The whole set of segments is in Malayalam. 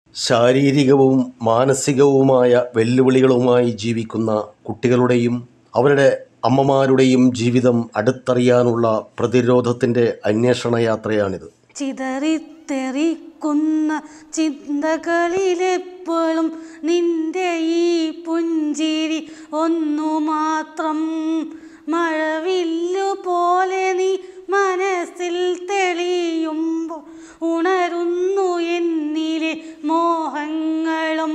ശാരീരികവും മാനസികവുമായ വെല്ലുവിളികളുമായി ജീവിക്കുന്ന കുട്ടികളുടെയും അവരുടെ അമ്മമാരുടെയും ജീവിതം അടുത്തറിയാനുള്ള പ്രതിരോധത്തിൻ്റെ അന്വേഷണ യാത്രയാണിത് ചിതറിത്തെറിക്കുന്ന ചിന്തകളിലെപ്പോഴും നിന്റെ ഈ പുഞ്ചിരി ഒന്നു മാത്രം മഴവില്ലു പോലെ നീ മനസ്സിൽ തെളിയുമ്പോൾ ഉണരുന്നു എന്നിലെ മോഹങ്ങളും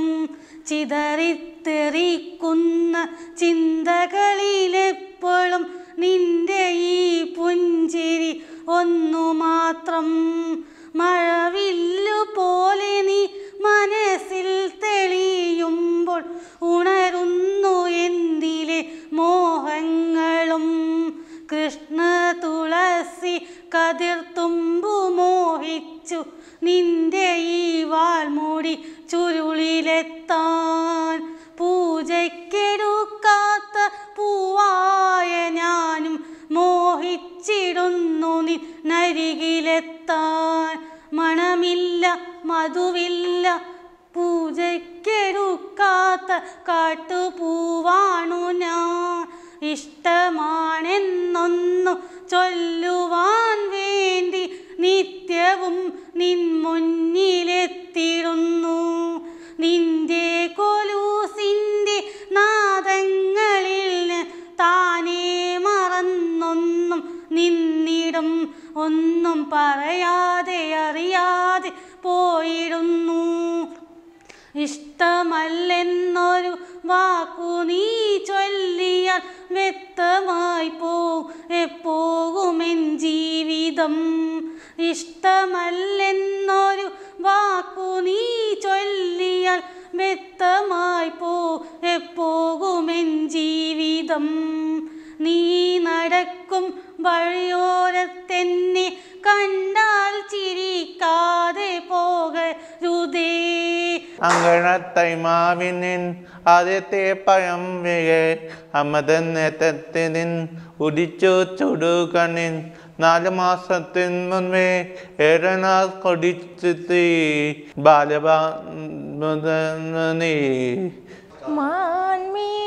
ചിതറിത്തെറിക്കുന്ന ചിന്തകളിലെപ്പോഴും നിന്റെ ഈ പുഞ്ചിരി ഒന്നു മാത്രം മഴവില്ലു പോലെ നീ മനസ്സിൽ തെളിയുമ്പോൾ ഉണരുന്നു എന്നിലെ മോഹങ്ങളും കൃഷ്ണ തുളസി കതിർത്തുമ്പു മോഹിച്ചു നിന്റെ ഈ വാൾമൂടി ചുരുളിലെത്താൻ പൂജയ്ക്കെടുക്കാത്ത പൂവായ ഞാനും മോഹിച്ചിടുന്നു നിൻ നരികിലെത്താൻ മണമില്ല മധുവില്ല പൂജയ്ക്കെടുക്കാത്ത കാട്ടുപൂവാണു ഞാൻ ഇഷ്ടമാണെന്നൊന്നു ചൊല്ലുവാൻ വേണ്ടി നിത്യവും നിൻ മുന്നിലെത്തിടുന്നു നിന്റെ കൊലൂസിൻ്റെ നാദങ്ങളിൽ താനേ മറന്നൊന്നും നിന്നിടും ഒന്നും പറയാതെ അറിയാതെ പോയിടുന്നു ഇഷ്ടമല്ലെന്നൊരു വാക്കു നീ ചൊല്ലിയാൽ വ്യക്തമായി പോ എപ്പോകുമെൻ ജീവിതം ഇഷ്ടമല്ലെന്നൊരു വാക്കു നീ ചൊല്ലിയാൽ വ്യക്തമായി പോ എപ്പോകുമെൻ ജീവിതം നീ നടക്കും വഴിയോരത്തെന്നെ കണ്ടാൽ ചിരിക്കാതെ പോകരുതേ അങ്കണത്തൈമാവിനിൻ ആദ്യത്തെ പഴം വീഴെ അമൃതനെത്തത്തിനിൻ ഉദിച്ചു ചുടുകണിൻ നാല് മാസത്തിന് മുൻപേ ഏറനാൾ കൊടിച്ചെത്തി ബാലബാ നീ മാൻമീ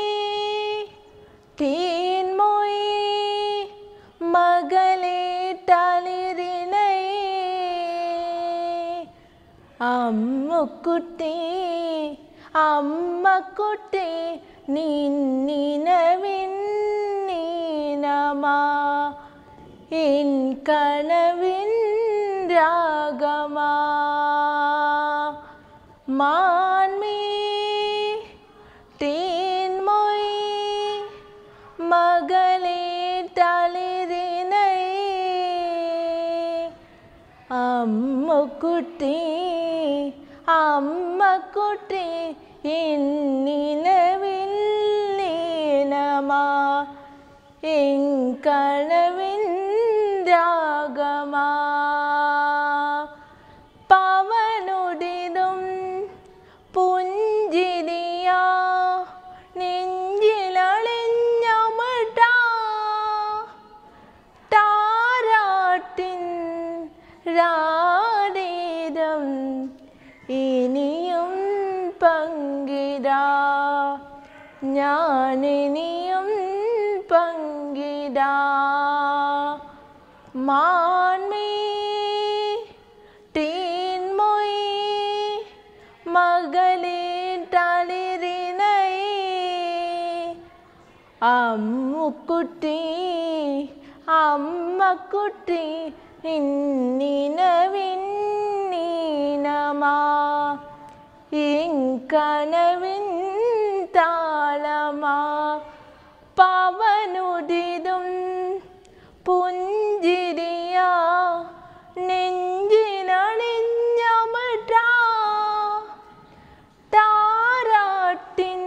തേൻമൊഴി മകളെ തളിരിണை അമ്മുക്കുട്ടി അമ്മക്കുട്ടി നിന്നിനവിൻ നീനമാ എൻ കനവിൻ രാഗമാ മാൻമീ തേൻമൊഴി മകളെ തളിരിണை അമ്മക്കുട്ടി അമ്മക്കുട്ടി എന്നിനവിൽ ലീനമാ എൻ കനവിൻ രാഗമാ പവനുടിതും പുഞ്ചിരിയാ നെഞ്ചിലളിഞ്ഞമിട്ടാ താരാട്ടിൻ രാടീരം ഇനിയും പങ്കിടാ ഞാനിനിയും പങ്കിടാ മാൻമീ തേൻമൊഴി മകളെ തളിരിണை അമ്മുക്കുട്ടി അമ്മക്കുട്ടി നിന്നിനവിൻ നീനമാ കനവിൻ താളമാ പവനുദിതും പുഞ്ചിരിയാ നെഞ്ചിലണിഞ്ഞമിട്ടാ താരാട്ടിൻ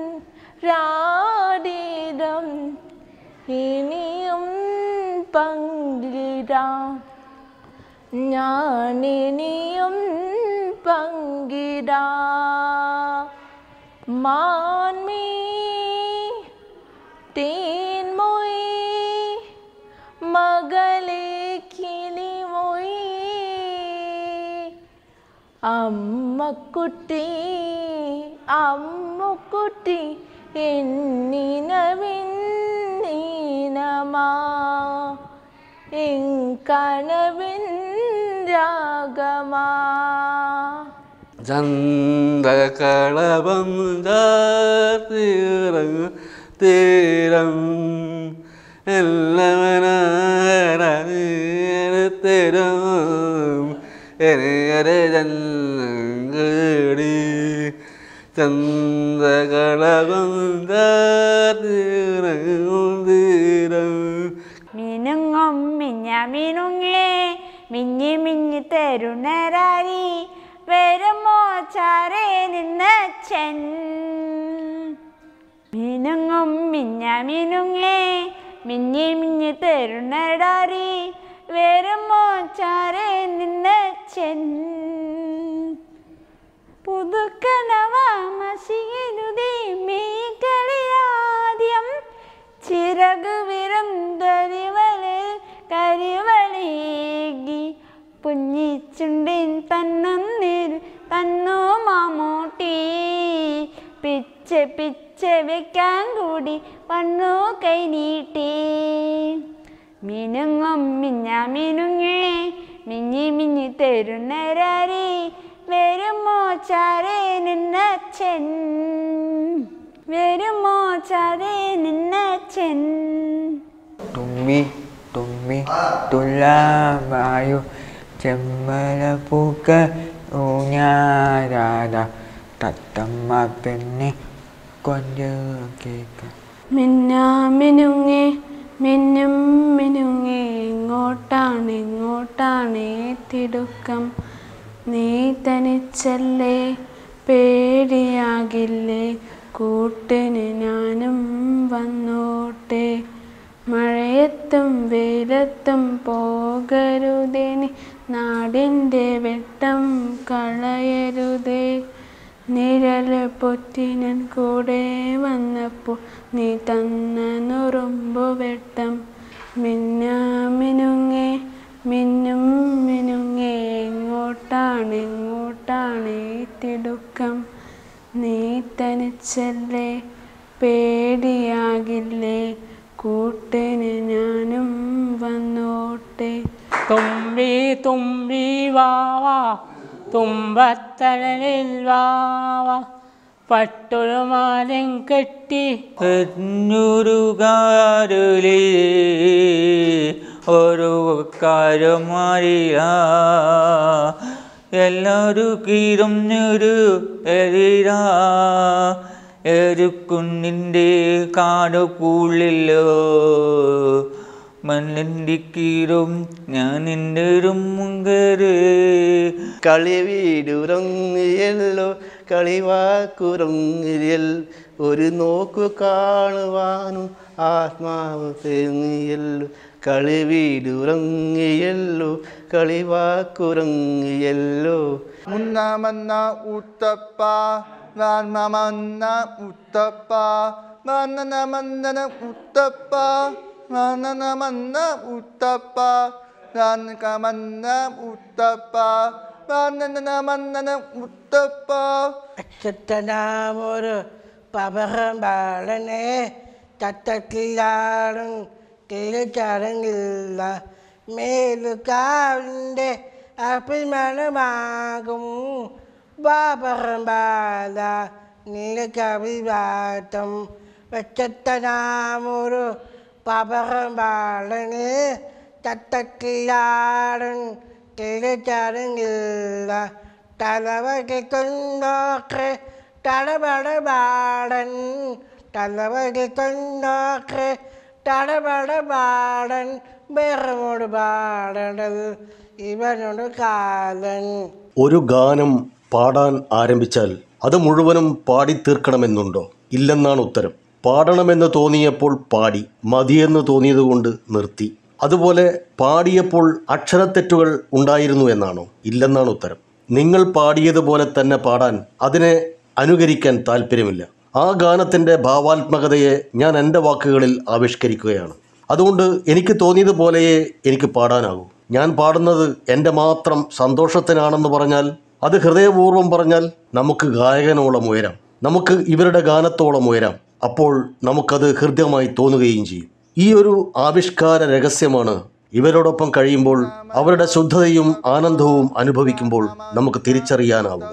രാടീരം ഇനിയും പങ്കിടാം ഞാനിനിയും പങ്കിടാ മാൻമീ തേൻമൊഴി മകളെ കിളിമൊഴി അമ്മക്കുട്ടി അമ്മുക്കുട്ടി എന്നിനവിൻ നീനമാ എൻ കനവിൻ രാഗമാ ചന്തകളബന്ധീറങ്ങ് തീരം എല്ലാവരും എനകരെ ജനടി ചന്തകളബന്ധീറങ്ങ് തീരം മിനുങ്ങും മിഞ്ഞ മിനുങ്ങേ മിഞ്ഞി മിഞ്ഞി തരുണരാരി വരുമോ ചാരേ നിന്നച്ഛൻ മിനുങ്ങും മിഞ്ഞ മിനുങ്ങേ മിഞ്ഞി മിഞ്ഞി തരുണരാരി വരുമോ ചാരേ നിന്നച്ഛൻ പുതുക്കനവാമശിരുതേ മേകളിലാദ്യം ചിറകു വിരുന്തരിവളിൽ കരിവളേകി പുഞ്ഞിച്ചുണ്ടിൻ തന്നൊന്നിൽ തന്നു മാമൂട്ടി പിച്ച പിച്ച വെക്കാൻ കൂടി പണ്ണു കൈ നീട്ടി മിനുങ്ങും മിഞ്ഞ മിനുങ്ങേ മിഞ്ഞി മിഞ്ഞി തരുന്നരാരി വരുമോ ചാരേ നിന്നച്ഛൻ വരുമോ ചാരേ നിന്നച്ഛൻ തുമ്പി തുമ്പി തുലാവായു ചെമ്മലപ്പൂക്ക ഊഞ്ഞാരാധ തത്തമ്മ പെണ്ണെ കൊഞ്ച് കേക്ക് മിന്നാ മിനുങ്ങേ മിന്നും മിനുങ്ങേ ഇങ്ങോട്ടാണ് ഇങ്ങോട്ടാണ് തിടുക്കം നീ തനിച്ചല്ലേ പേടിയാകില്ലേ കൂട്ടിന് ഞാനും വന്നോട്ടെ മഴയത്തും വെയിലത്തും പോകരുതേ നീ നാടിൻ്റെ വെട്ടം കളയരുതേ നിഴല് പൊറ്റിനൻ കൂടെ വന്നപ്പോൾ നീ തന്ന നുറുമ്പു വെട്ടം മിന്നാ മിനുങ്ങേ മിന്നും മിനുങ്ങേ എങ്ങോട്ടാണ് എങ്ങോട്ടാണ് ഈ തിടുക്കം നീ തനിച്ചല്ലേ പേടിയാകില്ലേ കൂട്ടിന് ഞാനും വന്നോട്ടെ തുമ്പി തുമ്പി വാവാ തുമ്പത്തലലിൽ വാവാ പട്ടുമാലം കെട്ടി എന്നൂരുകാരിലെ ഒരു കാര്യമാറിയ എല്ലാവരും കീറുന്നൊരു എതിരാ എരുക്കുന്നിൻ്റെ കാടുകൂളിലോ മണ്ണിൻ്റെ കീറും ഞാൻ എൻ്റെ മുങ്കര് കളിവീടുറങ്ങിയല്ലോ കളിവാക്കുറങ്ങിയൽ ഒരു നോക്കു കാണുവാനും ആത്മാവ് തേങ്ങിയല്ലോ കളിവീടുറങ്ങിയല്ലോ കളിവാക്കുറങ്ങിയല്ലോ മുന്നാമന്ന ഉത്തപ്പ നാമന്ന ഉത്തപ്പ മന്നമന്നന ഉത്തപ്പ മന്നമന്ന ഉത്തപ്പ കമന്ന ഉത്തപ്പ മന്നമന്നന ഉത്തപ്പ അക്ഷത്തനാമൊരു പവഹം ബാലനെ തത്തക്കില്ലാടും തിരിച്ചടങ്ങില്ല മേലുകാവിൻ്റെ അഭിമാനമാകും ബാബഹം ബാല നീലക്കവിവാറ്റം വെച്ചത്തനാമൊരു പവഹം ബാലനെ തത്തക്കില്ലാടും തിരിച്ചടങ്ങില്ല തലവകി കൊണ്ടോക്കെ തടപടപാടൻ തലവകി കൊണ്ടോക്കെ തടപടപാടൻ ബെറമോട് പാടൽ ഇവനോട് കാലൻ ഒരു ഗാനം പാടാൻ ആരംഭിച്ചാൽ അത് മുഴുവനും പാടിത്തീർക്കണമെന്നുണ്ടോ ഇല്ലെന്നാണ് ഉത്തരം പാടണമെന്ന് തോന്നിയപ്പോൾ പാടി മതിയെന്ന് തോന്നിയതുകൊണ്ട് നിർത്തി അതുപോലെ പാടിയപ്പോൾ അക്ഷരത്തെറ്റുകൾ ഉണ്ടായിരുന്നു എന്നാണോ ഇല്ലെന്നാണ് ഉത്തരം നിങ്ങൾ പാടിയതുപോലെ തന്നെ പാടാൻ അതിനെ അനുകരിക്കാൻ താല്പര്യമില്ല ആ ഗാനത്തിൻ്റെ ഭാവാത്മകതയെ ഞാൻ എൻ്റെ വാക്കുകളിൽ ആവിഷ്കരിക്കുകയാണ് അതുകൊണ്ട് എനിക്ക് തോന്നിയതുപോലെയേ എനിക്ക് പാടാനാകൂ ഞാൻ പാടുന്നത് എൻ്റെ മാത്രം സന്തോഷത്തിനാണെന്ന് പറഞ്ഞാൽ അത് ഹൃദയപൂർവ്വം പറഞ്ഞാൽ നമുക്ക് ഗായകനോളം ഉയരാം നമുക്ക് ഇവരുടെ ഗാനത്തോളം ഉയരാം അപ്പോൾ നമുക്കത് ഹൃദ്യമായി തോന്നുകയും ചെയ്യും ഈ ഒരു ആവിഷ്കാര രഹസ്യമാണ് ഇവരോടൊപ്പം കഴിയുമ്പോൾ അവരുടെ ശുദ്ധതയും ആനന്ദവും അനുഭവിക്കുമ്പോൾ നമുക്ക് തിരിച്ചറിയാനാവുക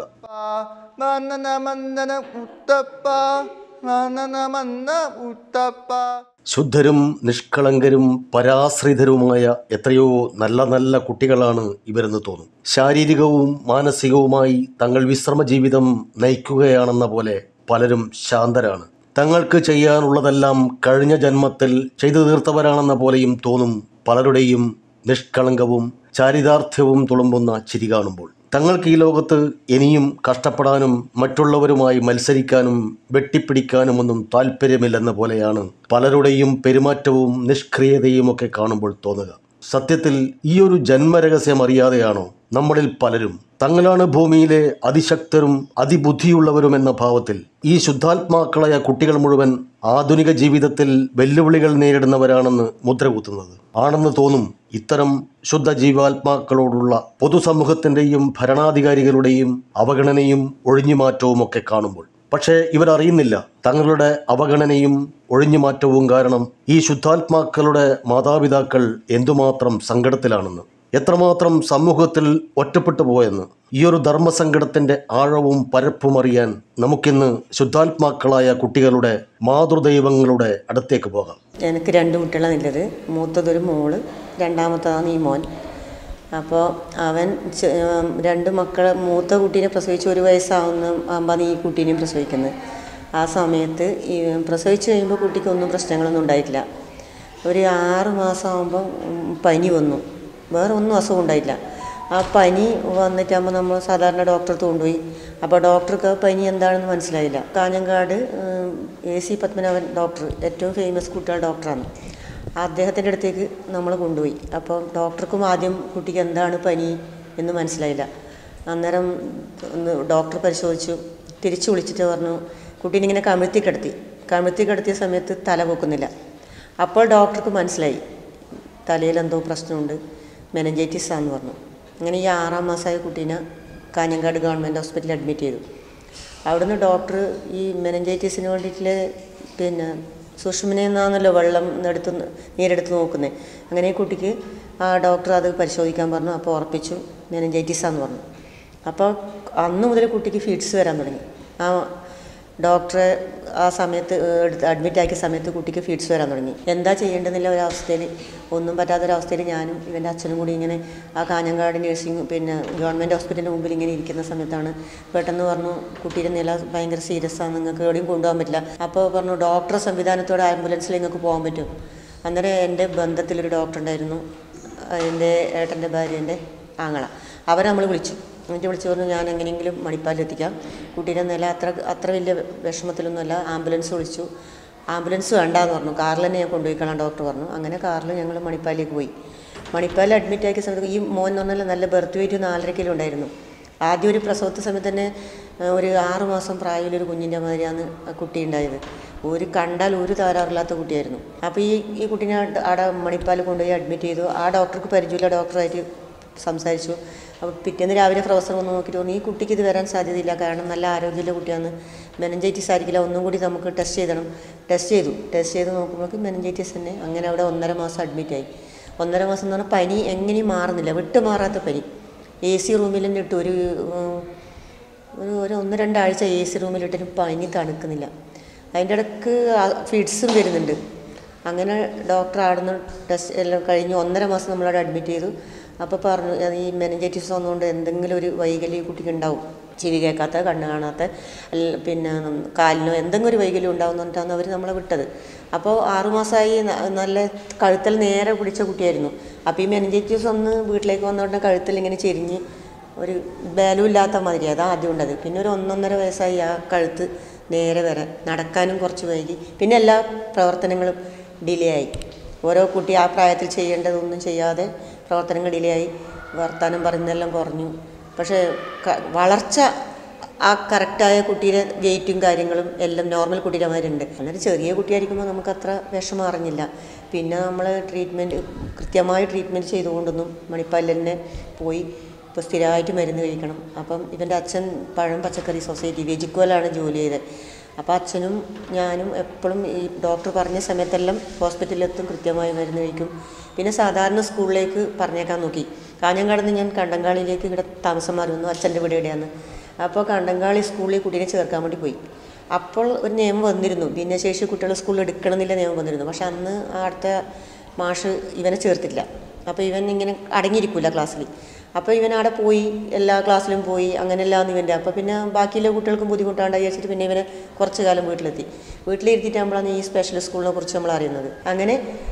മന്നന മന്നന ഉത്തപ്പ മന്നന മന്ന ഉത്തപ്പ ശുദ്ധരും നിഷ്കളങ്കരും പരാശ്രിതരുമായ എത്രയോ നല്ല നല്ല കുട്ടികളാണ് ഇവരെന്ന് തോന്നും ശാരീരികവും മാനസികവുമായി തങ്ങൾ വിശ്രമ ജീവിതം നയിക്കുകയാണെന്ന പോലെ പലരും ശാന്തരാണ് തങ്ങൾക്ക് ചെയ്യാനുള്ളതെല്ലാം കഴിഞ്ഞ ജന്മത്തിൽ ചെയ്തു തീർത്തവരാണെന്ന പോലെയും തോന്നും പലരുടെയും നിഷ്കളങ്കവും ചാരിതാർത്ഥ്യവും തുളുമ്പുന്ന ചിരി കാണുമ്പോൾ തങ്ങൾക്ക് ഈ ലോകത്ത് ഇനിയും കഷ്ടപ്പെടാനും മറ്റുള്ളവരുമായി മത്സരിക്കാനും വെട്ടിപ്പിടിക്കാനുമൊന്നും താല്പര്യമില്ലെന്ന പോലെയാണ് പലരുടെയും പെരുമാറ്റവും നിഷ്ക്രിയതയും ഒക്കെ കാണുമ്പോൾ തോന്നുക സത്യത്തിൽ ഈ ഒരു ജന്മരഹസ്യം അറിയാതെയാണോ നമ്മളിൽ പലരും തങ്ങളാണ് ഭൂമിയിലെ അതിശക്തരും അതിബുദ്ധിയുള്ളവരും എന്ന ഭാവത്തിൽ ഈ ശുദ്ധാത്മാക്കളായ കുട്ടികൾ മുഴുവൻ ആധുനിക ജീവിതത്തിൽ വെല്ലുവിളികൾ നേരിടുന്നവരാണെന്ന് മുദ്രകുത്തുന്നത് ആണെന്ന് തോന്നും ഇത്തരം ശുദ്ധ ജീവാത്മാക്കളോടുള്ള പൊതുസമൂഹത്തിൻ്റെയും ഭരണാധികാരികളുടെയും അവഗണനയും ഒഴിഞ്ഞുമാറ്റവും ഒക്കെ കാണുമ്പോൾ പക്ഷേ ഇവരറിയുന്നില്ല തങ്ങളുടെ അവഗണനയും ഒഴിഞ്ഞുമാറ്റവും കാരണം ഈ ശുദ്ധാത്മാക്കളുടെ മാതാപിതാക്കൾ എന്തുമാത്രം സങ്കടത്തിലാണെന്ന് എത്രമാത്രം സമൂഹത്തിൽ ഒറ്റപ്പെട്ടു പോയെന്ന് ഈ ഒരു ധർമ്മസങ്കടത്തിൻ്റെ ആഴവും പരപ്പും അറിയാൻ നമുക്കിന്ന് ശുദ്ധാത്മാക്കളായ കുട്ടികളുടെ മാതൃദൈവങ്ങളുടെ അടുത്തേക്ക് പോകാം എനിക്ക് രണ്ട് കുട്ടികളാണ് ഉള്ളത് മൂത്തതൊരു മോള് രണ്ടാമത്തതാണ് ഈ മോൻ അപ്പോൾ അവൻ ചെ- ഉം, രണ്ട് മക്കളെ മൂത്ത കുട്ടീനെ പ്രസവിച്ച് ഒരു വയസ്സാവുന്ന ആകുമ്പോൾ ഈ കുട്ടീനെയും പ്രസവിക്കുന്നത് ആ സമയത്ത് ഈ പ്രസവിച്ച് കഴിയുമ്പോൾ കുട്ടിക്ക് ഒന്നും പ്രശ്നങ്ങളൊന്നും ഉണ്ടായിട്ടില്ല ഒരു ആറ് മാസം ആകുമ്പോൾ പനി വന്നു വേറെ ഒന്നും അസുഖം ഉണ്ടായിട്ടില്ല ആ പനി വന്നിട്ടാകുമ്പോൾ നമ്മൾ സാധാരണ ഡോക്ടറെ അടുത്ത് കൊണ്ടുപോയി അപ്പോൾ ഡോക്ടർക്ക് ആ പനി എന്താണെന്ന് മനസ്സിലായില്ല Kanhangad A C Padmanabhan doctor ഏറ്റവും ഫേമസ് കുട്ടികളുടെ ഡോക്ടറാണ് അദ്ദേഹത്തിൻ്റെ അടുത്തേക്ക് നമ്മൾ കൊണ്ടുപോയി അപ്പോൾ ഡോക്ടർക്കും ആദ്യം കുട്ടിക്ക് എന്താണ് പനി എന്ന് മനസ്സിലായില്ല അന്നേരം ഒന്ന് ഡോക്ടർ പരിശോധിച്ചു തിരിച്ചു വിളിച്ചിട്ട് പറഞ്ഞു കുട്ടീനെ ഇങ്ങനെ കമിഴ്ത്തി കിടത്തി കമിഴ്ത്തി കിടത്തിയ സമയത്ത് തല പൊക്കുന്നില്ല അപ്പോൾ ഡോക്ടർക്ക് മനസ്സിലായി തലയിൽ എന്തോ പ്രശ്നമുണ്ട് മെനഞ്ചൈറ്റിസ് ആണെന്ന് പറഞ്ഞു അങ്ങനെ ഈ ആറാം മാസമായ കുട്ടീനെ കാഞ്ഞങ്ങാട് ഗവൺമെൻറ് ഹോസ്പിറ്റലിൽ അഡ്മിറ്റ് ചെയ്തു അവിടുന്ന് ഡോക്ടർ ഈ മെനഞ്ചൈറ്റിസിന് വേണ്ടിയിട്ടുള്ള പിന്നെ സുഷുമിനയിൽ നിന്നാണല്ലോ വെള്ളം എടുത്ത് നീരെടുത്ത് നോക്കുന്നത് അങ്ങനെ ഈ കുട്ടിക്ക് ആ ഡോക്ടർ അത് പരിശോധിക്കാൻ പറഞ്ഞു അപ്പോൾ ഉറപ്പിച്ചു മെനഞ്ചൈറ്റിസ് ആണെന്ന് പറഞ്ഞു അപ്പോൾ അന്ന് മുതൽ കുട്ടിക്ക് ഫിറ്റ്സ് വരാൻ തുടങ്ങി ആ ഡോക്ടറെ ആ സമയത്ത് എടുത്ത് അഡ്മിറ്റ് ആക്കിയ സമയത്ത് കുട്ടിക്ക് ഫിറ്റ്സ് വരാൻ തുടങ്ങി എന്താ ചെയ്യേണ്ടതെന്നുള്ള ഒരവസ്ഥയിൽ ഒന്നും പറ്റാത്തൊരവസ്ഥയിൽ ഞാനും ഇവൻ്റെ അച്ഛനും കൂടി ഇങ്ങനെ ആ കാഞ്ഞങ്ങാട് നഴ്സിംഗ് പിന്നെ ഗവൺമെൻറ് ഹോസ്പിറ്റലിൻ്റെ മുമ്പിൽ ഇങ്ങനെ ഇരിക്കുന്ന സമയത്താണ് പെട്ടെന്ന് പറഞ്ഞു കുട്ടിയുടെ നില ഭയങ്കര സീരിയസ് ആണ് നിങ്ങൾക്ക് എവിടെയും കൊണ്ടുപോകാൻ പറ്റില്ല അപ്പോൾ പറഞ്ഞു ഡോക്ടറെ സംവിധാനത്തോടെ ആംബുലൻസിൽ നിങ്ങൾക്ക് പോകാൻ പറ്റും അന്നേരം എൻ്റെ ബന്ധത്തിലൊരു ഡോക്ടർ ഉണ്ടായിരുന്നു എൻ്റെ ഏട്ടൻ്റെ ഭാര്യേൻ്റെ ആങ്ങള അവരെ നമ്മൾ വിളിച്ചു എന്നിട്ട് വിളിച്ചു പറഞ്ഞു ഞാൻ എങ്ങനെയെങ്കിലും മണിപ്പാലിലെത്തിക്കാം കുട്ടീൻ്റെ നില അത്ര അത്ര വലിയ വിഷമത്തിലൊന്നുമല്ല ആംബുലൻസ് വിളിച്ചു ആംബുലൻസ് വേണ്ടാന്ന് പറഞ്ഞു കാറിൽ തന്നെ ഞാൻ കൊണ്ടുപോയിക്കളാം ഡോക്ടർ പറഞ്ഞു അങ്ങനെ കാറിൽ ഞങ്ങൾ മണിപ്പാലിലേക്ക് പോയി മണിപ്പാലിൽ അഡ്മിറ്റ് ആക്കിയ സമയത്ത് ഈ മോൻ എന്ന് പറഞ്ഞാൽ നല്ല ബർത്ത് വെയിറ്റ് നാലര കിലോ ഉണ്ടായിരുന്നു ആദ്യം ഒരു പ്രസവത്തെ സമയത്ത് തന്നെ ആ, ഒരു ആറ് മാസം പ്രായമുള്ളൊരു കുഞ്ഞിൻ്റെ മാതിരിയാണ് ആ കുട്ടി ഉണ്ടായത് ഒരു കണ്ടാൽ ഒരു താരാറില്ലാത്ത കുട്ടിയായിരുന്നു അപ്പോൾ ഈ ഈ കുട്ടീനെ അവിടെ- അവിടെ മണിപ്പാൽ കൊണ്ടുപോയി അഡ്മിറ്റ് ചെയ്തു ആ ഡോക്ടർക്ക് പരിചയമില്ല ഡോക്ടറായിട്ട് സംസാരിച്ചു അപ്പോൾ പിറ്റേന്ന് രാവിലെ പ്രൊഫസർ വന്ന് നോക്കിയിട്ട് പറഞ്ഞു ഈ കുട്ടിക്ക് ഇത് വരാൻ സാധ്യതയില്ല കാരണം നല്ല ആരോഗ്യമുള്ള കുട്ടിയാണ് മെനഞ്ചൈറ്റിസ് ആയിരിക്കില്ല ഒന്നും കൂടി നമുക്ക് ടെസ്റ്റ് ചെയ്തണം ടെസ്റ്റ് ചെയ്തു ടെസ്റ്റ് ചെയ്ത് നോക്കുമ്പോഴേക്കും മെനഞ്ചൈറ്റിസ് തന്നെ അങ്ങനെ അവിടെ ഒന്നര മാസം അഡ്മിറ്റായി ഒന്നര മാസം എന്ന് പറഞ്ഞാൽ പനി എങ്ങനെയും മാറുന്നില്ല വിട്ട് മാറാത്ത പനി എ സി റൂമിൽ തന്നെ ഇട്ട് ഒരു ഉം, ഒരു ഒരു ഒന്ന് രണ്ടാഴ്ച എ സി റൂമിലിട്ടിട്ട് പനി തണുക്കുന്നില്ല അതിൻ്റെ ഇടയ്ക്ക് ഫിറ്റ്സും വരുന്നുണ്ട് അങ്ങനെ ഡോക്ടർ ആടുന്ന് ടെസ്റ്റ് എല്ലാം കഴിഞ്ഞ് ഒന്നര മാസം നമ്മളവിടെ അഡ്മിറ്റ് ചെയ്തു അപ്പോൾ പറഞ്ഞു അത് ഈ മെനഞ്ചൈറ്റിസ് വന്നുകൊണ്ട് എന്തെങ്കിലും ഒരു വൈകല്യം ഈ കുട്ടിക്ക് ഉണ്ടാവും ചെവി കേൾക്കാത്ത കണ്ണ് കാണാത്ത അല്ല- പിന്നെ കാലിനോ എന്തെങ്കിലും ഒരു വൈകല്യം ഉണ്ടാവും എന്ന് പറഞ്ഞിട്ടാണ് അവർ നമ്മളെ വിട്ടത് അപ്പോൾ ആറുമാസമായി ന- നല്ല കഴുത്തിൽ നേരെ പിടിച്ച കുട്ടിയായിരുന്നു അപ്പോൾ ഈ മെനഞ്ചൈറ്റിസ് ഒന്ന് വീട്ടിലേക്ക് വന്നോടനെ കഴുത്തിൽ ഇങ്ങനെ ചെരിഞ്ഞ് ഒരു ബലമില്ലാത്ത മാതിരി അതാ ആദ്യം ഉണ്ടത് പിന്നെ ഒരു ഒന്നൊന്നര വയസ്സായി ആ കഴുത്ത് നേരെ വരെ നടക്കാനും കുറച്ച് വൈകി പിന്നെ എല്ലാ പ്രവർത്തനങ്ങളും ഡിലേ ആയി ഓരോ കുട്ടി ആ പ്രായത്തിൽ ചെയ്യേണ്ടതൊന്നും ചെയ്യാതെ പ്രവർത്തനങ്ങൾ ഡിലേ ആയി വർത്തമാനം പറയുന്നതെല്ലാം കുറഞ്ഞു പക്ഷേ ക- വളർച്ച ആ കറക്റ്റായ കുട്ടിയുടെ വെയിറ്റും കാര്യങ്ങളും എല്ലാം നോർമൽ കുട്ടിയുടെ മാതിരി ഉണ്ട് വളരെ ചെറിയ കുട്ടിയായിരിക്കുമ്പോൾ നമുക്കത്ര വിഷമം അറിഞ്ഞില്ല പിന്നെ നമ്മൾ ട്രീറ്റ്മെൻറ്റ് കൃത്യമായി ട്രീറ്റ്മെൻറ്റ് ചെയ്തുകൊണ്ടൊന്നും മണിപ്പാലിൽ തന്നെ പോയി അപ്പോൾ സ്ഥിരമായിട്ട് മരുന്ന് കഴിക്കണം അപ്പം ഇവൻ്റെ അച്ഛൻ പഴം പച്ചക്കറി സൊസൈറ്റി വെജിക്കോലാണ് ജോലി ചെയ്തത് അപ്പോൾ അച്ഛനും ഞാനും എപ്പോഴും ഈ ഡോക്ടർ പറഞ്ഞ സമയത്തെല്ലാം ഹോസ്പിറ്റലിലെത്തും കൃത്യമായി മരുന്ന് കഴിക്കും പിന്നെ സാധാരണ സ്കൂളിലേക്ക് പറഞ്ഞേക്കാൻ നോക്കി കാഞ്ഞങ്ങാട് നിന്ന് ഞാൻ കണ്ടങ്കാളിയിലേക്ക് ഇവിടെ താമസം മാറി വന്നു അച്ഛൻ്റെ വീട് എവിടെയാണ് അപ്പോൾ കണ്ടങ്കാളി സ്കൂളിൽ കുട്ടീനെ ചേർക്കാൻ വേണ്ടി പോയി അപ്പോൾ ഒരു നിയമം വന്നിരുന്നു ഭിന്നശേഷി കുട്ടികൾ സ്കൂളിൽ എടുക്കണമെന്നില്ല നിയമം വന്നിരുന്നു പക്ഷെ അന്ന് അടുത്ത മാഷ് ഇവനെ ചേർത്തില്ല അപ്പോൾ ഇവൻ ഇങ്ങനെ അടങ്ങിയിരിക്കില്ല ക്ലാസ്സിൽ അപ്പോൾ ഇവൻ അവിടെ പോയി എല്ലാ ക്ലാസ്സിലും പോയി അങ്ങനെയല്ലാന്ന് ഇവൻ്റെ അപ്പോൾ പിന്നെ ബാക്കിയുള്ള കുട്ടികൾക്കും ബുദ്ധിമുട്ടാണ്ട് വിചാരിച്ചിട്ട് പിന്നെ ഇവനെ കുറച്ച് കാലം വീട്ടിലെത്തി വീട്ടിലിരുത്തിയിട്ടാകുമ്പോഴാണ് ഈ സ്പെഷ്യൽ സ്കൂളിനെ കുറിച്ച് നമ്മൾ അറിയുന്നത് അങ്ങനെ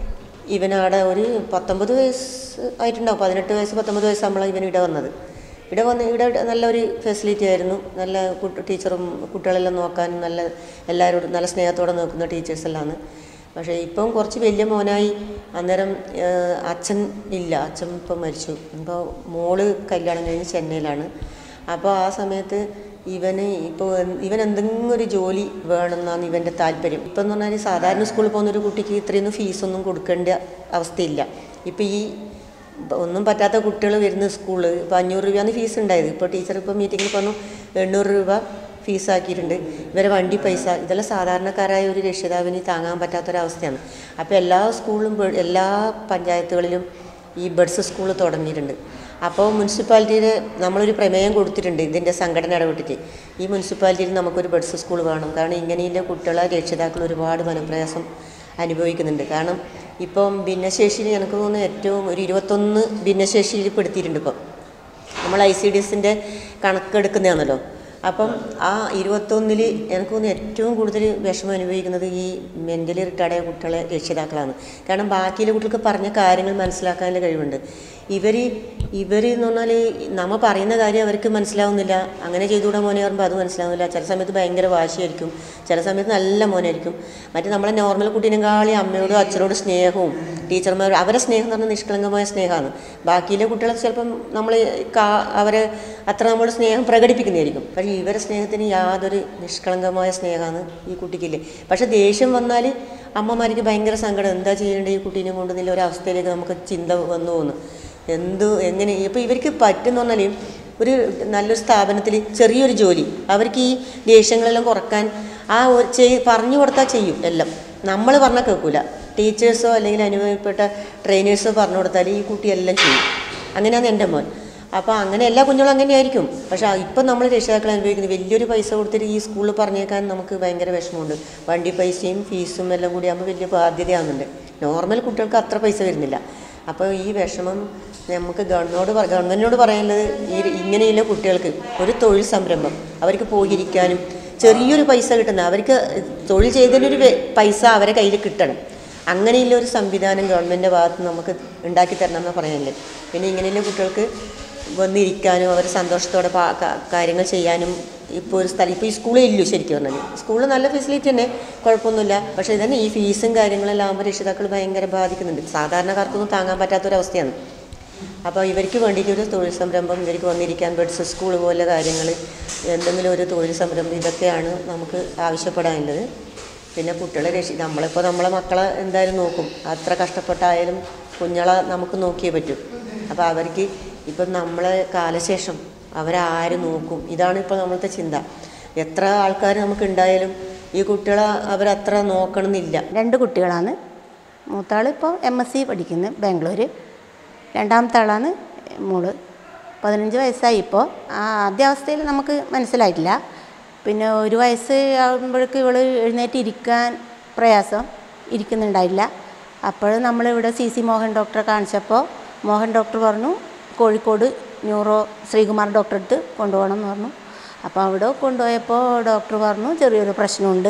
ഇവനവിടെ ഒരു പത്തൊമ്പത് വയസ്സ് ആയിട്ടുണ്ടാവും പതിനെട്ട് വയസ്സ് പത്തൊമ്പത് വയസ്സാകുമ്പോഴാണ് ഇവൻ ഇവിടെ വന്നത് ഇവിടെ വന്ന് ഇവിടെ നല്ലൊരു ഫെസിലിറ്റി ആയിരുന്നു നല്ല കുട്ടി ടീച്ചറും കുട്ടികളെല്ലാം നോക്കാൻ നല്ല എല്ലാവരോടും നല്ല സ്നേഹത്തോടെ നോക്കുന്ന ടീച്ചേഴ്സെല്ലാമാണ് പക്ഷേ ഇപ്പം കുറച്ച് വലിയ മോനായി അന്നേരം ഏഹ്, അച്ഛൻ ഇല്ല അച്ഛൻ ഇപ്പം മരിച്ചു ഇപ്പോൾ മോള് കല്യാണം കഴിഞ്ഞ് ചെന്നൈയിലാണ് അപ്പോൾ ആ സമയത്ത് ഇവന് ഇപ്പോൾ ഇവൻ എന്തെങ്കിലും ഒരു ജോലി വേണമെന്നാണ് ഇവൻ്റെ താല്പര്യം ഇപ്പം എന്ന് പറഞ്ഞാൽ സാധാരണ സ്കൂളിൽ പോകുന്ന ഒരു കുട്ടിക്ക് ഇത്രയൊന്നും ഫീസൊന്നും കൊടുക്കേണ്ട അവസ്ഥയില്ല ഇപ്പം ഈ ഒന്നും പറ്റാത്ത കുട്ടികൾ വരുന്ന സ്കൂള് ഇപ്പോൾ അഞ്ഞൂറ് രൂപയാണ് ഫീസ് ഉണ്ടായത് ഇപ്പോൾ ടീച്ചർ ഇപ്പോൾ മീറ്റിങ്ങിൽ പറഞ്ഞു എണ്ണൂറ് രൂപ ഫീസാക്കിയിട്ടുണ്ട് ഇവരെ വണ്ടി പൈസ ഇതെല്ലാം സാധാരണക്കാരായ ഒരു രക്ഷിതാവിന് താങ്ങാൻ പറ്റാത്തൊരവസ്ഥയാണ് അപ്പോൾ എല്ലാ സ്കൂളിലും ബെ- എല്ലാ പഞ്ചായത്തുകളിലും ഈ ബഡ്സ് സ്കൂൾ തുടങ്ങിയിട്ടുണ്ട് അപ്പോൾ മുനിസിപ്പാലിറ്റിയിൽ നമ്മളൊരു പ്രമേയം കൊടുത്തിട്ടുണ്ട് ഇതിൻ്റെ സംഘടന ഇടപെട്ടിട്ട് ഈ മുനിസിപ്പാലിറ്റിയിൽ നമുക്കൊരു ബഡ്സ് സ്കൂൾ വേണം കാരണം ഇങ്ങനെയുള്ള കുട്ടികളെ രക്ഷിതാക്കൾ ഒരുപാട് മനപ്രയാസം അനുഭവിക്കുന്നുണ്ട് കാരണം ഇപ്പം ഭിന്നശേഷിയിൽ എനിക്ക് തോന്നുന്നു ഏറ്റവും ഒരു ഇരുപത്തൊന്ന് ഭിന്നശേഷിയിൽ പെടുത്തിയിട്ടുണ്ട് ഇപ്പം നമ്മൾ ഐ സി ഡി എസിൻ്റെ കണക്കെടുക്കുന്നതാണല്ലോ അപ്പം ആ ഇരുപത്തൊന്നിൽ എനിക്ക് തോന്നുന്നു ഏറ്റവും കൂടുതൽ വിഷമം അനുഭവിക്കുന്നത് ഈ മെൻ്റലി റിട്ടയർഡായ കുട്ടികളെ രക്ഷിതാക്കളാണ് കാരണം ബാക്കിയുള്ള കുട്ടികൾക്ക് പറഞ്ഞ കാര്യങ്ങൾ മനസ്സിലാക്കാനുള്ള കഴിവുണ്ട് ഇവർ ഇവർ എന്ന് പറഞ്ഞാൽ നമ്മൾ പറയുന്ന കാര്യം അവർക്ക് മനസ്സിലാവുന്നില്ല അങ്ങനെ ചെയ്തുകൂടാ മോനെ പറയുമ്പോൾ അത് മനസ്സിലാവുന്നില്ല ചില സമയത്ത് ഭയങ്കര വാശിയായിരിക്കും ചില സമയത്ത് നല്ല മോനായിരിക്കും മറ്റേ നമ്മളെ നോർമൽ കുട്ടീനെക്കാളി അമ്മയോടും അച്ഛനോടും സ്നേഹവും ടീച്ചർമാരോട് അവരെ സ്നേഹം എന്ന് പറഞ്ഞാൽ നിഷ്കളങ്കമായ സ്നേഹമാണ് ബാക്കിയുള്ള കുട്ടികളെ ചിലപ്പം നമ്മൾ അവരെ അത്ര നമ്മൾ സ്നേഹം പ്രകടിപ്പിക്കുന്നതായിരിക്കും പക്ഷേ ഇവരെ സ്നേഹത്തിന് യാതൊരു നിഷ്കളങ്കമായ സ്നേഹമാണ് ഈ കുട്ടിക്കില്ലേ പക്ഷേ ദേഷ്യം വന്നാൽ അമ്മമാർക്ക് ഭയങ്കര സങ്കടം എന്താ ചെയ്യേണ്ടത് ഈ കുട്ടീനെ കൊണ്ട് എന്നുള്ള ഒരു അവസ്ഥയിലേക്ക് നമുക്ക് ചിന്ത വന്നു പോകുന്നു എന്ത് എങ്ങനെ ഇപ്പോൾ ഇവർക്ക് പറ്റുന്ന പറഞ്ഞാൽ ഒരു നല്ലൊരു സ്ഥാപനത്തിൽ ചെറിയൊരു ജോലി അവർക്ക് ഈ ദേഷ്യങ്ങളെല്ലാം കുറക്കാൻ ആ ഒരു ചെയ് പറഞ്ഞു കൊടുത്താൽ ചെയ്യും എല്ലാം നമ്മൾ പറഞ്ഞാൽ കേൾക്കൂല ടീച്ചേഴ്സോ അല്ലെങ്കിൽ അനുഭവപ്പെട്ട ട്രെയിനേഴ്സോ പറഞ്ഞു കൊടുത്താൽ ഈ കുട്ടി എല്ലാം ചെയ്യും അങ്ങനെയാണ് എൻ്റെ മോൻ അപ്പോൾ അങ്ങനെ എല്ലാ കുഞ്ഞുങ്ങളും അങ്ങനെയായിരിക്കും പക്ഷേ ഇപ്പം നമ്മൾ രക്ഷിതാക്കൾ അനുഭവിക്കുന്നത് വലിയൊരു പൈസ കൊടുത്തിട്ട് ഈ സ്കൂളിൽ പറഞ്ഞേക്കാൻ നമുക്ക് ഭയങ്കര വിഷമമുണ്ട് വണ്ടി പൈസയും ഫീസും എല്ലാം കൂടി ആകുമ്പോൾ വലിയ ബാധ്യതയാകുന്നുണ്ട് നോർമൽ കുട്ടികൾക്ക് അത്ര പൈസ വരുന്നില്ല അപ്പോൾ ഈ വിഷമം നമുക്ക് ഗവൺമെൻറ്റോട് പറ- ഗവൺമെൻറ്റിനോട് പറയാനുള്ളത് ഈ ഇങ്ങനെയുള്ള കുട്ടികൾക്ക് ഒരു തൊഴിൽ സംരംഭം അവർക്ക് പോയിരിക്കാനും ചെറിയൊരു പൈസ കിട്ടുന്ന അവർക്ക് തൊഴിൽ ചെയ്തതിനൊരു വെ- പൈസ അവരെ കയ്യിൽ കിട്ടണം അങ്ങനെയുള്ള ഒരു സംവിധാനം ഗവൺമെൻറ്റിൻ്റെ ഭാഗത്ത് നിന്ന് നമുക്ക് ഉണ്ടാക്കി തരണം എന്ന് പറയാനില്ലേ പിന്നെ ഇങ്ങനെയുള്ള കുട്ടികൾക്ക് വന്നിരിക്കാനും അവർ സന്തോഷത്തോടെ പാ- ക- കാര്യങ്ങൾ ചെയ്യാനും ഇപ്പോൾ ഒരു സ്ഥലം ഇപ്പോൾ ഈ സ്കൂളിൽ ഇല്ലു ശരിക്കും പറഞ്ഞാൽ സ്കൂളിൽ നല്ല ഫെസിലിറ്റി തന്നെ കുഴപ്പമൊന്നുമില്ല പക്ഷേ ഇതന്നെ ഈ ഫീസും കാര്യങ്ങളെല്ലാം ആകുമ്പോൾ രക്ഷിതാക്കൾ ഭയങ്കര ബാധിക്കുന്നുണ്ട് സാധാരണക്കാർക്കൊന്നും താങ്ങാൻ പറ്റാത്തൊരവസ്ഥയാണ് അപ്പോൾ ഇവർക്ക് വേണ്ടിയിട്ട് ഒരു തൊഴിൽ സംരംഭം ഇവർക്ക് വന്നിരിക്കാൻ ബെഡ്സ് സ്കൂൾ പോലെ കാര്യങ്ങൾ എന്തെങ്കിലും ഒരു തൊഴിൽ സംരംഭം ഇതൊക്കെയാണ് നമുക്ക് ആവശ്യപ്പെടാനുള്ളത് പിന്നെ കുട്ടികളെ രക്ഷി നമ്മളിപ്പോൾ നമ്മളെ മക്കളെ എന്തായാലും നോക്കും അത്ര കഷ്ടപ്പെട്ടായാലും കുഞ്ഞളെ നമുക്ക് നോക്കിയേ പറ്റൂ അപ്പോൾ അവർക്ക് ഇപ്പം നമ്മളെ കാലശേഷം അവരാര് നോക്കും ഇതാണ് ഇപ്പോൾ നമ്മളത്തെ ചിന്ത എത്ര ആൾക്കാർ നമുക്ക് ഉണ്ടായാലും ഈ കുട്ടികളെ അവരത്ര നോക്കണമെന്നില്ല രണ്ട് കുട്ടികളാണ് മൂത്താൾ ഇപ്പോൾ എം എസ് സി പഠിക്കുന്നു ബാംഗ്ലൂർ രണ്ടാമത്തെ ആളാണ് മോള് പതിനഞ്ച് വയസ്സായി ഇപ്പോൾ ആ ആദ്യ അവസ്ഥയിൽ നമുക്ക് മനസ്സിലായിട്ടില്ല പിന്നെ ഒരു വയസ്സ് ആകുമ്പോഴേക്ക് ഇവൾ എഴുന്നേറ്റ് ഇരിക്കാൻ പ്രയാസം ഇരിക്കുന്നുണ്ടായില്ല അപ്പോൾ നമ്മളിവിടെ സി സി മോഹൻ ഡോക്ടറെ കാണിച്ചപ്പോൾ മോഹൻ ഡോക്ടർ പറഞ്ഞു കോഴിക്കോട് ന്യൂറോ ശ്രീകുമാർ ഡോക്ടറെ അടുത്ത് കൊണ്ടുപോകണം എന്ന് പറഞ്ഞു അപ്പോൾ അവിടെ കൊണ്ടുപോയപ്പോൾ ഡോക്ടർ പറഞ്ഞു ചെറിയൊരു പ്രശ്നമുണ്ട്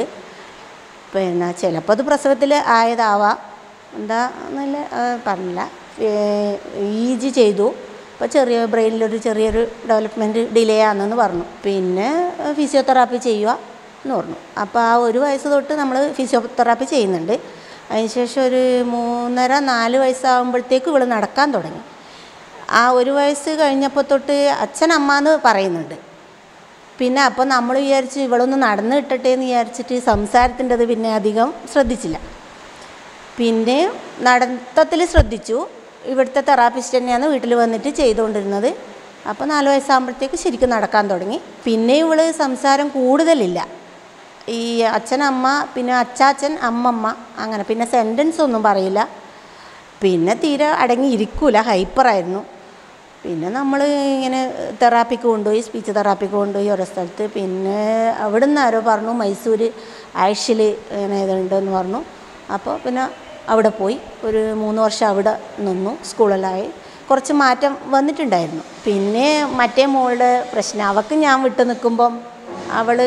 പിന്നെ ചിലപ്പോൾ അത് പ്രസവത്തിൽ ആയതാവാം എന്താ എന്നല്ല പറഞ്ഞില്ല ഇ ജി ചെയ്തു അപ്പോൾ ചെറിയ ബ്രെയിനിലൊരു ചെറിയൊരു ഡെവലപ്മെൻറ്റ് ഡിലേ ആണെന്ന് പറഞ്ഞു പിന്നെ ഫിസിയോതെറാപ്പി ചെയ്യുക എന്ന് പറഞ്ഞു അപ്പോൾ ആ ഒരു വയസ്സ് തൊട്ട് നമ്മൾ ഫിസിയോതെറാപ്പി ചെയ്യുന്നുണ്ട് അതിനുശേഷം ഒരു മൂന്നര നാല് വയസ്സാകുമ്പോഴത്തേക്ക് ഇവൾ നടക്കാൻ തുടങ്ങി ആ ഒരു വയസ്സ് കഴിഞ്ഞപ്പോൾ തൊട്ട് അച്ഛൻ അമ്മ എന്ന് പറയുന്നുണ്ട് പിന്നെ അപ്പോൾ നമ്മൾ വിചാരിച്ച് ഇവളൊന്ന് നടന്ന് കിട്ടട്ടെ എന്ന് വിചാരിച്ചിട്ട് സംസാരത്തിൻ്റെത് പിന്നെ അധികം ശ്രദ്ധിച്ചില്ല പിന്നെ നടത്തത്തിൽ ശ്രദ്ധിച്ചു ഇവിടുത്തെ തെറാപ്പിസ്റ്റ് തന്നെയാണ് വീട്ടിൽ വന്നിട്ട് ചെയ്തുകൊണ്ടിരുന്നത് അപ്പോൾ നാല് വയസ്സാകുമ്പോഴത്തേക്ക് ശരിക്കും നടക്കാൻ തുടങ്ങി പിന്നെ ഇവള് സംസാരം കൂടുതലില്ല ഈ അച്ഛനമ്മ പിന്നെ അച്ചാച്ചൻ അമ്മമ്മ അങ്ങനെ പിന്നെ സെൻറ്റൻസ് ഒന്നും പറയില്ല പിന്നെ തീരെ അടങ്ങി ഇരിക്കൂല ഹൈപ്പറായിരുന്നു പിന്നെ നമ്മൾ ഇങ്ങനെ തെറാപ്പിക്ക് കൊണ്ടുപോയി സ്പീച്ച് തെറാപ്പിക്ക് കൊണ്ടുപോയി ഓരോ സ്ഥലത്ത് പിന്നെ അവിടെ നിന്ന് ആരോ പറഞ്ഞു മൈസൂർ ആഴ്ചയിൽ ഇങ്ങനെ ഇതുണ്ടെന്ന് പറഞ്ഞു അപ്പോൾ പിന്നെ അവിടെ പോയി ഒരു മൂന്ന് വർഷം അവിടെ നിന്നു സ്കൂളിലായി കുറച്ച് മാറ്റം വന്നിട്ടുണ്ടായിരുന്നു പിന്നെ മറ്റേ മോളുടെ പ്രശ്നം അവൾക്ക് ഞാൻ വിട്ടു നിൽക്കുമ്പം അവൾ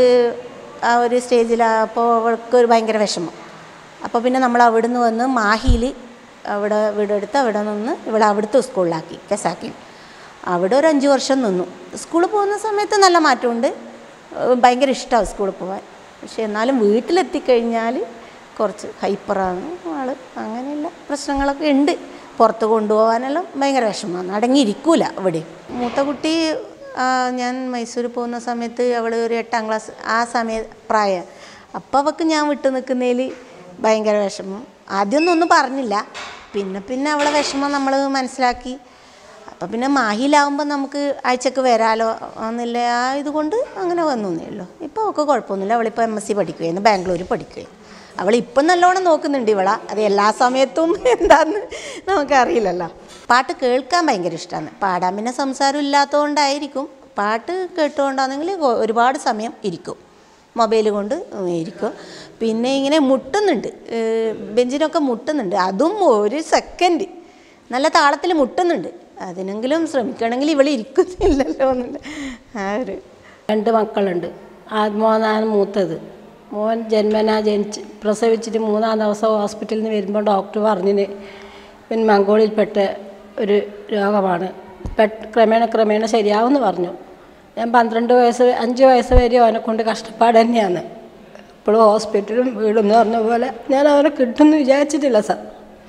ആ ഒരു സ്റ്റേജിലപ്പോൾ അവൾക്ക് ഒരു ഭയങ്കര വിഷമം അപ്പോൾ പിന്നെ നമ്മൾ അവിടുന്ന് വന്ന് മാഹിയിൽ അവിടെ വീടെടുത്ത് അവിടെ നിന്ന് ഇവിടെ അവിടുത്തെ സ്കൂളിലാക്കി കെസാക്കി അവിടെ ഒരു അഞ്ച് വർഷം നിന്നു സ്കൂളിൽ പോകുന്ന സമയത്ത് നല്ല മാറ്റമുണ്ട് ഏഹ് ഭയങ്കര ഇഷ്ടമാണ് സ്കൂളിൽ പോകാൻ പക്ഷേ എന്നാലും വീട്ടിലെത്തിക്കഴിഞ്ഞാൽ കുറച്ച് ഹൈപ്പറാണ് ആൾ അങ്ങനെയുള്ള പ്രശ്നങ്ങളൊക്കെ ഉണ്ട് പുറത്ത് കൊണ്ടുപോകാനെല്ലാം ഭയങ്കര വിഷമമാണ് അടങ്ങിയിരിക്കൂല ഇവിടെ മൂത്ത കുട്ടി ആ, ഞാൻ മൈസൂർ പോകുന്ന സമയത്ത് അവൾ ഒരു എട്ടാം ക്ലാസ് ആ സമയ പ്രായം അപ്പോൾ അവൾക്ക് ഞാൻ വിട്ടു നിൽക്കുന്നതിൽ ഭയങ്കര വിഷമം ആദ്യമൊന്നും ഒന്നും പറഞ്ഞില്ല പിന്നെ പിന്നെ അവളെ വിഷമം നമ്മൾ മനസ്സിലാക്കി അപ്പം പിന്നെ മാഹിയിലാവുമ്പോൾ നമുക്ക് ആഴ്ചക്ക് വരാലോ എന്നില്ല ആ ഇതുകൊണ്ട് അങ്ങനെ വന്നു എന്നേ ഉള്ളൂ ഇപ്പോൾ അവൾക്ക് കുഴപ്പമൊന്നുമില്ല അവളിപ്പോൾ എം എസ് സി പഠിക്കുകയായിരുന്നു ബാംഗ്ലൂർ പഠിക്കുകയും അവൾ ഇപ്പം നല്ലോണം നോക്കുന്നുണ്ട് ഇവളെ അത് എല്ലാ സമയത്തും എന്താന്ന് നമുക്കറിയില്ലല്ലോ പാട്ട് കേൾക്കാൻ ഭയങ്കര ഇഷ്ടമാണ് പാടാൻ പിന്നെ സംസാരം ഇല്ലാത്തതുകൊണ്ടായിരിക്കും പാട്ട് കേട്ടുകൊണ്ടാണെങ്കിൽ ഒരുപാട് സമയം ഇരിക്കും മൊബൈൽ കൊണ്ട് ഇരിക്കും പിന്നെ ഇങ്ങനെ മുട്ടുന്നുണ്ട് ഏഹ് ബെഞ്ചിനൊക്കെ മുട്ടുന്നുണ്ട് അതും ഒരു സെക്കൻഡ് നല്ല താളത്തിൽ മുട്ടുന്നുണ്ട് അതിനെങ്കിലും ശ്രമിക്കണമെങ്കിൽ ഇവൾ ഇരിക്കുന്നില്ലല്ലോ എന്നുള്ള ആ ഒരു രണ്ട് മക്കളുണ്ട് ആ മോനാണ് മൂത്തത് മോൻ ജന്മന ജനിച്ച് പ്രസവിച്ചിട്ട് മൂന്നാം ദിവസം ഹോസ്പിറ്റലിൽ നിന്ന് വരുമ്പോൾ ഡോക്ടർ പറഞ്ഞിന് ഇവൻ മംഗോളിൽപ്പെട്ട ഒരു രോഗമാണ് പെട്ട് ക്രമേണ ക്രമേണ ശരിയാവുമെന്ന് പറഞ്ഞു ഞാൻ പന്ത്രണ്ട് വയസ്സ് അഞ്ച് വയസ്സ് വരെ അവനെ കൊണ്ട് കഷ്ടപ്പാട് തന്നെയാണ് ഇപ്പോഴും ഹോസ്പിറ്റലും വീടും എന്ന് പറഞ്ഞ പോലെ ഞാൻ അവനെ കിട്ടുമെന്ന് വിചാരിച്ചിട്ടില്ല സാർ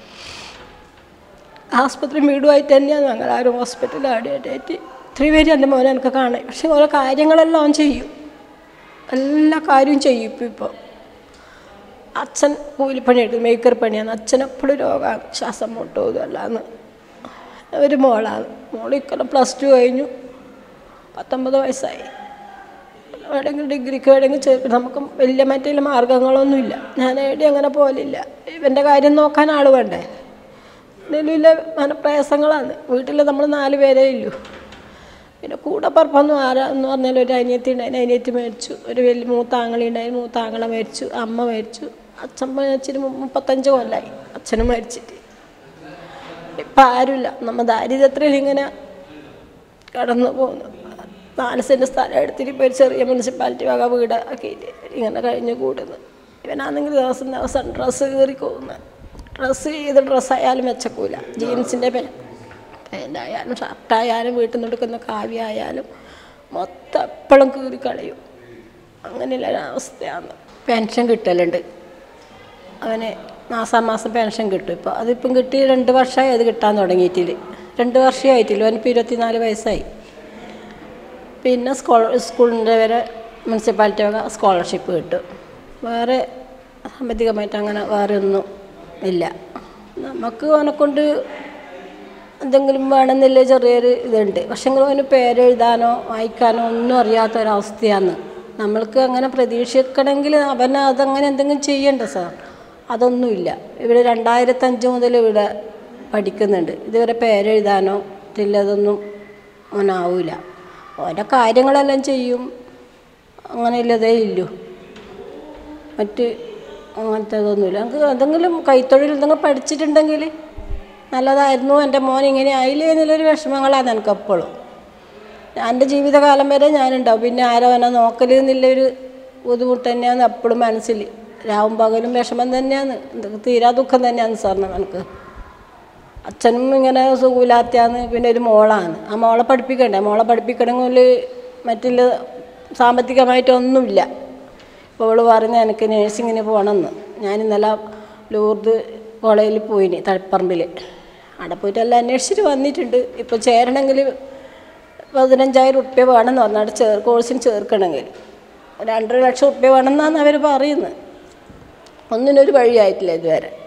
ആസ്പത്രി വീടുമായിട്ട് തന്നെയാണ് ഞങ്ങൾ ആരും ഹോസ്പിറ്റലിൽ ആടിയായിട്ട് ഇത്രയും പേര് എൻ്റെ മോനെ എനിക്ക് കാണാം പക്ഷെ ഓരോ കാര്യങ്ങളെല്ലാം അവൻ ചെയ്യും എല്ലാ കാര്യവും ചെയ്യും ഇപ്പം ഇപ്പോൾ അച്ഛൻ കൂലിപ്പണിയെടുക്കും മേക്കർ പണിയാണ് അച്ഛൻ എപ്പോഴും രോഗമാണ് ശ്വാസം മുട്ടോ ഇതല്ലാന്ന് ഒരു മോളാണ് മോൾ ഇക്കൊല്ലം പ്ലസ് ടു കഴിഞ്ഞു പത്തൊമ്പത് വയസ്സായി എവിടെയെങ്കിലും ഡിഗ്രിക്ക് എവിടെയെങ്കിലും ചേർക്കണം നമുക്ക് വലിയ മറ്റേ മാർഗങ്ങളൊന്നുമില്ല ഞാൻ എവിടെയും അങ്ങനെ പോലില്ല ഇവൻ്റെ കാര്യം നോക്കാൻ ആൾ വേണ്ടേ നിലവിലെ മനപ്രയാസങ്ങളാണ് വീട്ടിൽ നമ്മൾ നാല് പേരേ ഉള്ളൂ പിന്നെ കൂടെ പറപ്പൊന്നും ആരാ എന്ന് പറഞ്ഞാൽ ഒരു അനിയത്തി ഉണ്ടായിരുന്നു അനിയത്തി മരിച്ചു ഒരു വലിയ മൂത്ത ആങ്ങളി ഉണ്ടായിരുന്നു മൂത്ത ആങ്ങള മരിച്ചു അമ്മ മരിച്ചു അച്ഛൻ മരിച്ചിട്ട് മു- മുപ്പത്തഞ്ച് കൊല്ലമായി അച്ഛനും മരിച്ചിട്ട് ഇപ്പം ആരുമില്ല നമ്മ ദാരിദ്ര്യത്തിൽ ഇങ്ങനെ കടന്നു പോകുന്നു നാല് സെൻറ്റ് സ്ഥലം എടുത്തിട്ട് ഇപ്പോൾ ഒരു ചെറിയ മുനിസിപ്പാലിറ്റി വക വീട് ആക്കിയിട്ട് ഇങ്ങനെ കഴിഞ്ഞ് കൂടുന്നു ഇവനാണെങ്കിൽ ദിവസം ദിവസം ഡ്രസ്സ് കയറി പോകുന്നു ഡ്രസ്സ് ചെയ്ത് ഡ്രസ്സായാലും വെച്ചക്കൂല ജീൻസിൻ്റെ പേ പാൻ്റായാലും ഷർട്ടായാലും വീട്ടിൽ നിന്ന് എടുക്കുന്ന കാവ്യായാലും മൊത്തം എപ്പോഴും കീറി കളയും അങ്ങനെയുള്ള ഒരവസ്ഥയാണ് പെൻഷൻ കിട്ടലുണ്ട് അവന് മാസം മാസം പെൻഷൻ കിട്ടും ഇപ്പോൾ അതിപ്പം കിട്ടി രണ്ട് വർഷമായി അത് കിട്ടാൻ തുടങ്ങിയിട്ടില്ല രണ്ട് വർഷമായിട്ടില്ല അവനിപ്പോൾ ഇരുപത്തിനാല് വയസ്സായി പിന്നെ സ്കോള സ്കൂളിൻ്റെ വരെ മുനിസിപ്പാലിറ്റി വക സ്കോളർഷിപ്പ് കിട്ടും വേറെ സാമ്പത്തികമായിട്ട് അങ്ങനെ വേറെ ഒന്നും ഇല്ല നമുക്ക് അവനെ കൊണ്ട് എന്തെങ്കിലും വേണമെന്നില്ല ചെറിയൊരു ഇതുണ്ട് പക്ഷെങ്കിലും അവന് പേരെഴുതാനോ വായിക്കാനോ ഒന്നും അറിയാത്ത ഒരവസ്ഥയാണ് നമ്മൾക്ക് അങ്ങനെ പ്രതീക്ഷിക്കണമെങ്കിൽ അവന് അതങ്ങനെ എന്തെങ്കിലും ചെയ്യണ്ട സാർ അതൊന്നുമില്ല ഇവിടെ രണ്ടായിരത്തഞ്ച് മുതൽ ഇവിടെ പഠിക്കുന്നുണ്ട് ഇതുവരെ പേരെഴുതാനോ ഇല്ലതൊന്നും അവനാവില്ല ഓരോ കാര്യങ്ങളെല്ലാം ചെയ്യും അങ്ങനെയുള്ളതേ ഇല്ലൂ മറ്റ് അങ്ങനത്തേതൊന്നുമില്ല നമുക്ക് എന്തെങ്കിലും കൈത്തൊഴിൽ എന്തെങ്കിലും പഠിച്ചിട്ടുണ്ടെങ്കിൽ നല്ലതായിരുന്നു എൻ്റെ മോൻ ഇങ്ങനെ ആയില്ലേ എന്നുള്ളൊരു വിഷമങ്ങളാണ് എനിക്ക് എപ്പോഴും എൻ്റെ ജീവിതകാലം വരെ ഞാനുണ്ടാവും പിന്നെ ആരോ എന്നെ നോക്കൽ എന്നുള്ളൊരു ബുദ്ധിമുട്ട് തന്നെയാണ് എപ്പോഴും മനസ്സിൽ രാവും പകലും വിഷമം തന്നെയാണ് എന്തൊക്കെ തീരാ ദുഃഖം തന്നെയാണ് സാറിന് എനിക്ക് അച്ഛനും ഇങ്ങനെ സുഖമില്ലാത്തയാണ് പിന്നെ ഒരു മോളാണ് ആ മോളെ പഠിപ്പിക്കണ്ടേ മോളെ പഠിപ്പിക്കണമെങ്കിൽ മറ്റുള്ള സാമ്പത്തികമായിട്ടൊന്നുമില്ല ഇപ്പോൾ അവൾ പറഞ്ഞ എനിക്ക് നേഴ്സിങ്ങിന് പോകണമെന്ന് ഞാൻ ഇന്നലെ ലൂർദ് കോളേജിൽ പോയിന് തളിപ്പറമ്പിൽ അവിടെ പോയിട്ട് എല്ലാം അന്വേഷിച്ചിട്ട് വന്നിട്ടുണ്ട് ഇപ്പോൾ ചേരണമെങ്കിൽ പതിനഞ്ചായിരം ഉറുപ്പ്യ വേണമെന്ന് പറഞ്ഞു അവിടെ ചേർ കോഴ്സിന് ചേർക്കണമെങ്കിൽ രണ്ടര ലക്ഷം ഉറുപ്പ്യ വേണമെന്നാണ് അവർ പറയുന്നത് ഒന്നിനൊരു വഴിയായിട്ടില്ല ഇതുവരെ